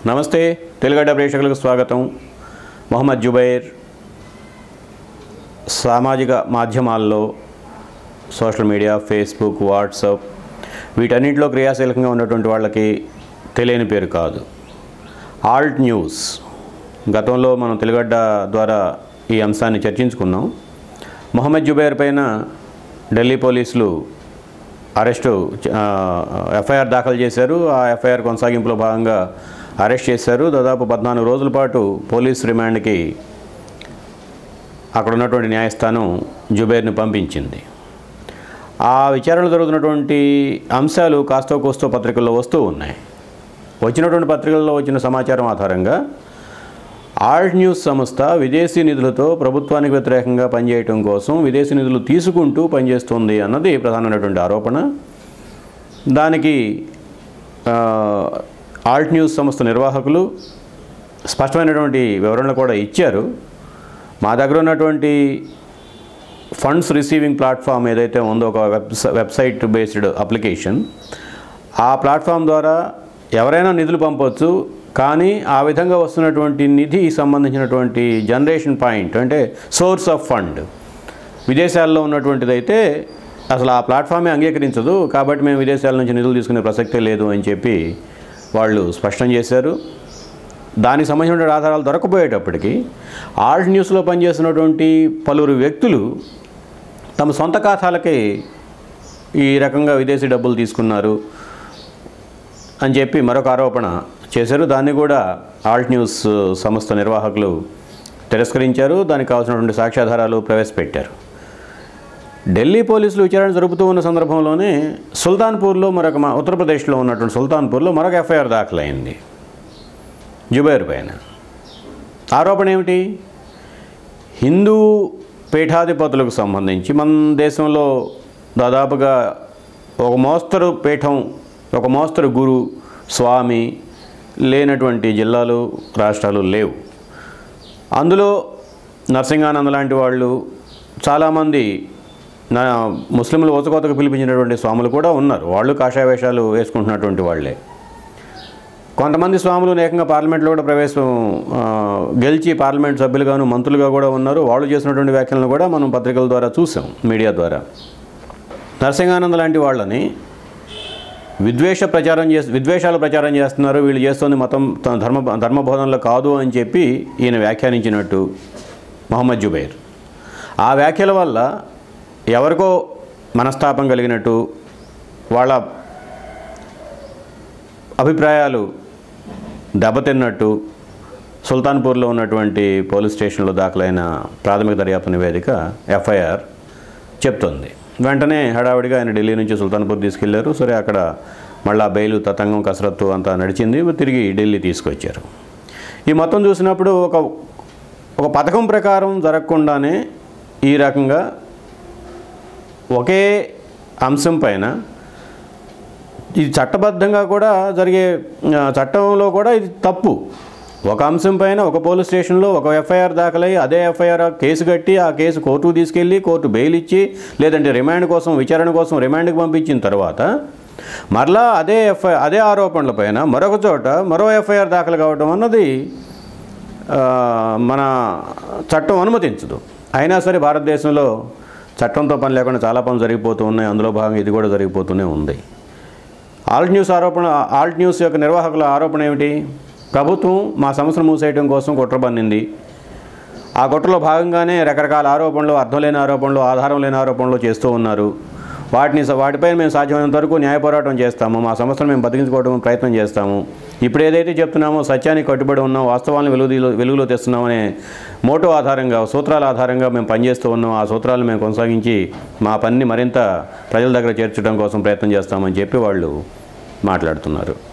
నమస్తే తెలుగడ్డ ప్రేక్షకులకు స్వాగతం మొహమ్మద్ జుబైర్ సామాజిక మాధ్యమాల్లో సోషల్ మీడియా ఫేస్బుక్ వాట్సాప్ వీటన్నింటిలో క్రియాశీలకంగా ఉన్నటువంటి వాళ్ళకి తెలియని పేరు కాదు ఆల్ట్ న్యూస్ గతంలో మనం తెలుగడ్డ ద్వారా ఈ అంశాన్ని చర్చించుకున్నాం మొహమ్మద్ జుబైర్ పైన ఢిల్లీ పోలీసులు అరెస్టు ఆ, ఎఫ్ఐఆర్ దాఖలు చేశారు ఆ ఎఫ్ఐఆర్ కొనసాగింపులో భాగంగా అరెస్ట్ చేశారు దాదాపు పద్నాలుగు రోజుల పాటు పోలీస్ రిమాండ్కి అక్కడ ఉన్నటువంటి న్యాయస్థానం జుబైర్ని పంపించింది ఆ విచారణలో జరుగుతున్నటువంటి అంశాలు కాస్తో కోస్తో పత్రికల్లో వస్తూ ఉన్నాయి వచ్చినటువంటి పత్రికల్లో వచ్చిన సమాచారం ఆధారంగా ఆల్ట్ న్యూస్ సంస్థ విదేశీ నిధులతో ప్రభుత్వానికి వ్యతిరేకంగా పనిచేయటం కోసం విదేశీ నిధులు తీసుకుంటూ పనిచేస్తుంది అన్నది ప్రధానమైనటువంటి ఆరోపణ దానికి ఆ, ఆల్ట్ న్యూస్ సంస్థ నిర్వాహకులు స్పష్టమైనటువంటి వివరణలు కూడా ఇచ్చారు మా దగ్గర ఉన్నటువంటి ఫండ్స్ రిసీవింగ్ ప్లాట్ఫామ్ ఏదైతే ఉందో ఒక వెబ్స వెబ్సైట్ బేస్డ్ అప్లికేషన్ ఆ ప్లాట్ఫామ్ ద్వారా ఎవరైనా నిధులు పంపవచ్చు కానీ ఆ విధంగా వస్తున్నటువంటి నిధి సంబంధించినటువంటి జనరేషన్ పాయింట్ అంటే సోర్స్ ఆఫ్ ఫండ్ విదేశాల్లో ఉన్నటువంటిదైతే అసలు ఆ ప్లాట్ఫామే అంగీకరించదు కాబట్టి మేము విదేశాల నుంచి నిధులు తీసుకునే ప్రసక్తే లేదు అని చెప్పి వాళ్ళు స్పష్టం చేశారు దానికి సంబంధించిన ఆధారాలు దొరకపోయేటప్పటికీ ఆల్ట్ న్యూస్లో పనిచేస్తున్నటువంటి పలువురు వ్యక్తులు తమ సొంత ఖాతాలకి ఈ రకంగా విదేశీ డబ్బులు తీసుకున్నారు అని చెప్పి మరొక ఆరోపణ చేశారు దాన్ని కూడా ఆల్ట్ న్యూస్ సంస్థ నిర్వాహకులు తిరస్కరించారు దానికి కావాల్సినటువంటి సాక్ష్యాధారాలు ప్రవేశపెట్టారు ఢిల్లీ పోలీసులు విచారణ జరుపుతూ ఉన్న సందర్భంలోనే సుల్తాన్పూర్లో మరొక మా- ఉత్తరప్రదేశ్లో ఉన్నటువంటి సుల్తాన్పూర్లో మరొక ఎఫ్ఐఆర్ దాఖలైంది జుబైర్ పైన ఆరోపణ ఏమిటి హిందూ పీఠాధిపతులకు సంబంధించి మన దేశంలో దాదాపుగా ఒక మోస్తరు పీఠం ఒక మోస్తరు గురు స్వామి లేనటువంటి జిల్లాలు రాష్ట్రాలు లేవు అందులో నరసింహానంద లాంటి వాళ్ళు చాలామంది నా ముస్లింలు ఓతకోతకు పిలిపించినటువంటి స్వాములు కూడా ఉన్నారు వాళ్ళు కాషాయ వేషాలు వేసుకుంటున్నటువంటి వాళ్ళే కొంతమంది స్వాములు ఏకంగా పార్లమెంట్లో కూడా ప్రవేశం ఆ, గెలిచి పార్లమెంట్ సభ్యులుగాను మంత్రులుగా కూడా ఉన్నారు వాళ్ళు చేసినటువంటి వ్యాఖ్యలను కూడా మనం పత్రికల ద్వారా చూసాం మీడియా ద్వారా నరసింహానంద లాంటి వాళ్ళని విద్వేష ప్రచారం చేసి విద్వేషాలు ప్రచారం చేస్తున్నారు వీళ్ళు చేస్తుంది మతం తన ధర్మ ధర్మబోధనలో కాదు అని చెప్పి ఈయన వ్యాఖ్యానించినట్టు మొహమ్మద్ జుబైర్ ఆ వ్యాఖ్యల వల్ల ఎవరికో మనస్తాపం కలిగినట్టు వాళ్ళ అభిప్రాయాలు దెబ్బతిన్నట్టు సుల్తాన్పూర్లో ఉన్నటువంటి పోలీస్ స్టేషన్లో దాఖలైన ప్రాథమిక దర్యాప్తు నివేదిక ఎఫ్ఐఆర్ చెప్తుంది వెంటనే హడావిడిగా ఆయన ఢిల్లీ నుంచి సుల్తాన్పూర్ తీసుకెళ్లారు సరే అక్కడ మళ్ళా బెయిలు తతంగం కసరత్తు అంతా నడిచింది తిరిగి ఢిల్లీ తీసుకొచ్చారు ఈ మొత్తం చూసినప్పుడు ఒక ఒక పథకం ప్రకారం జరగకుండానే ఈ రకంగా ఒకే అంశం పైన ఇది చట్టబద్ధంగా కూడా జరిగే ఆ, చట్టంలో కూడా ఇది తప్పు ఒక అంశం పైన ఒక పోలీస్ స్టేషన్లో ఒక ఎఫ్ఐఆర్ దాఖలై అదే ఎఫ్ఐఆర్ కేసు కట్టి ఆ కేసు కోర్టుకు తీసుకెళ్ళి కోర్టు బెయిల్ ఇచ్చి లేదంటే రిమాండ్ కోసం విచారణ కోసం రిమాండ్కి పంపించిన తర్వాత మరలా అదే ఎఫ్ఐ అదే ఆరోపణల పైన మరొక చోట మరో ఎఫ్ఐఆర్ దాఖలు కావడం అన్నది ఆ, మన చట్టం అనుమతించదు అయినా సరే భారతదేశంలో చట్టంతో పని లేకుండా చాలా పనులు జరిగిపోతూ ఉన్నాయి అందులో భాగంగా ఇది కూడా జరిగిపోతూనే ఉంది ఆల్ట్ న్యూస్ ఆరోపణ ఆల్ట్ న్యూస్ యొక్క నిర్వాహకుల ఆరోపణ ఏమిటి ప్రభుత్వం మా సంస్థను మూసేయడం కోసం కుట్ర పన్నింది ఆ కుట్రలో భాగంగానే రకరకాల ఆరోపణలు అర్థం లేని ఆరోపణలు ఆధారం లేని ఆరోపణలు చేస్తూ ఉన్నారు వాటిని వాటిపై మేము సాధ్యమైనంత వరకు న్యాయ పోరాటం చేస్తాము మా సంస్థను మేము బతికించుకోవడం ప్రయత్నం చేస్తాము ఇప్పుడు ఏదైతే చెప్తున్నామో సత్యానికి కట్టుబడి ఉన్నాం వాస్తవాలను వెలుగు వెలుగులో తెస్తున్నామనే మోటో ఆధారంగా సూత్రాల ఆధారంగా మేము పనిచేస్తూ ఉన్నాం ఆ సూత్రాలను మేము కొనసాగించి మా పనిని మరింత ప్రజల దగ్గర చేర్చడం కోసం ప్రయత్నం చేస్తామని చెప్పి వాళ్ళు మాట్లాడుతున్నారు